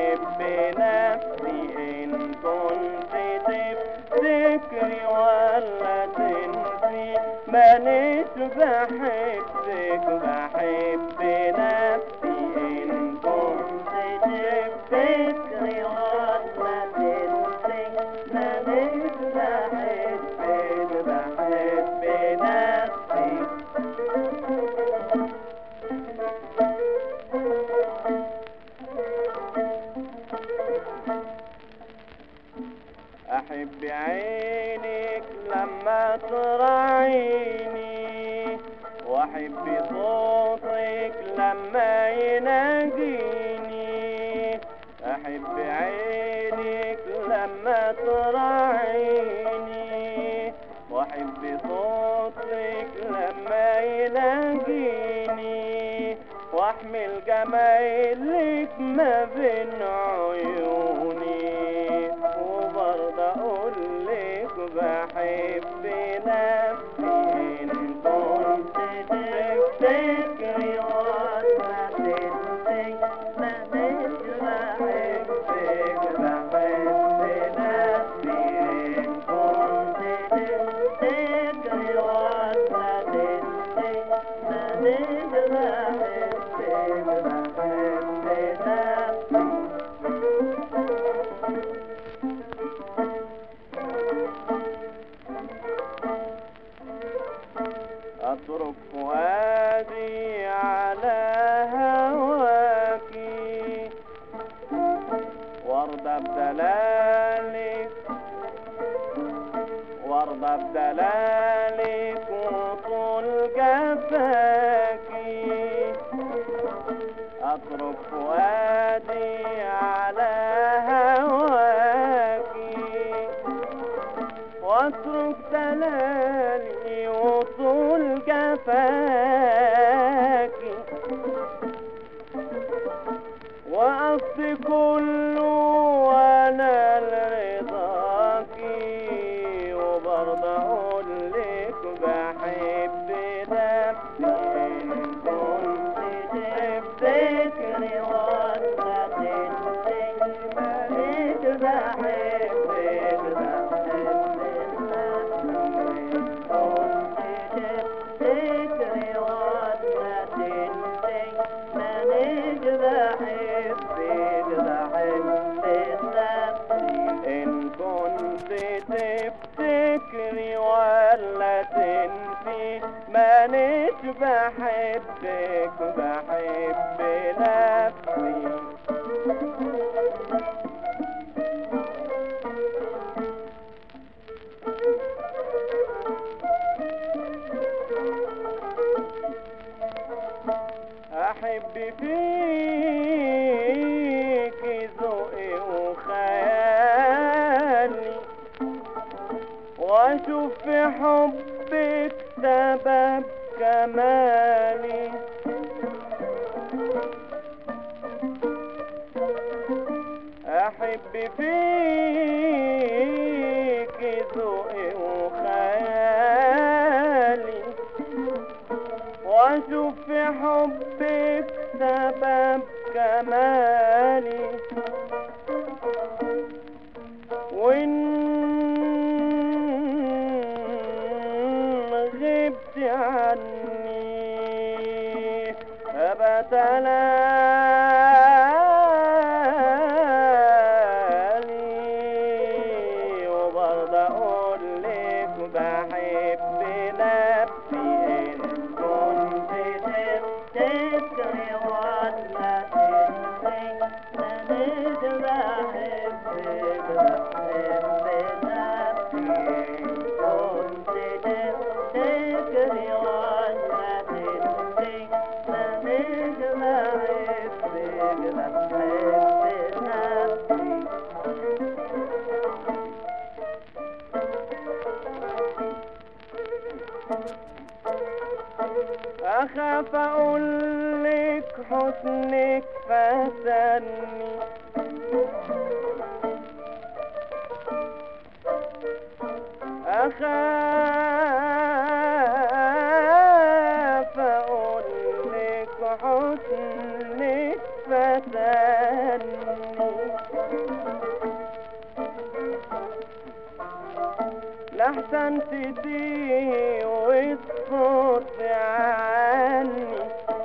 بحب نفسي إن كنت تفتكري ولا تنسي مانيش بحبك بحب نفسي إن كنت تفتكري ولا تنسي مانيش بحبك بحب نفسي أحب عينك لما تراعيني وأحب صوتك لما يناجيني أحب عينك لما تراعيني وأحب صوتك لما يناجيني واحمل جمايلك ما بين عيوني وبرضه اقول لك بحب نفسي ان كنت تفتكري ولا تنسي مانيش بحبك بحب نفسي ان كنت تفتكري ولا تنسي مانيش بحبك بحب نفسي أترك فؤادي على هواكي وارضى بدلالك وارضى بدلالك وطول جفاكي أترك فؤادي على هواكي واترك دلالي وطول جفاكي وقصدي كله وانا لرضاكي وبرضه اقول لك بحب نفسي ان كنت تفتكري ولا تنسي مانيش بحبك بحب نفسي كنت تفتكري ولا تنسي مانيش بحبك بحب نفسي إن كنت تفتكري ولا تنسي مانيش بحبك بحب نفسي أحب فيك ذوقي وخيالي وأشوف في حبك سبب كمالي أحب فيك ذوقي وخيالي واشوف في حبك سبب كمالي وان غبت عني ابت لي وبرضه اقول لك بحب نفسي ان كنت تفتكري ولا تنسي مانيش بحبك بحب نفسي ان كنت تفتكري ولا تنسي مانيش بحبك بحب نفسي أخاف أقول لك حسنك فتني أخاف أقول لك حسنك فتني لحسن تتيه وتصوت عني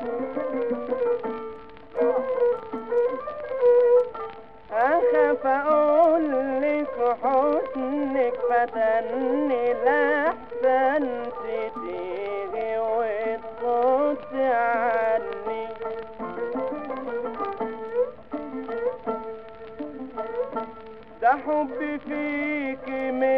أخاف أقول لك حسنك فتني لحسن تتيه وتصوت عني ده حبي فيك من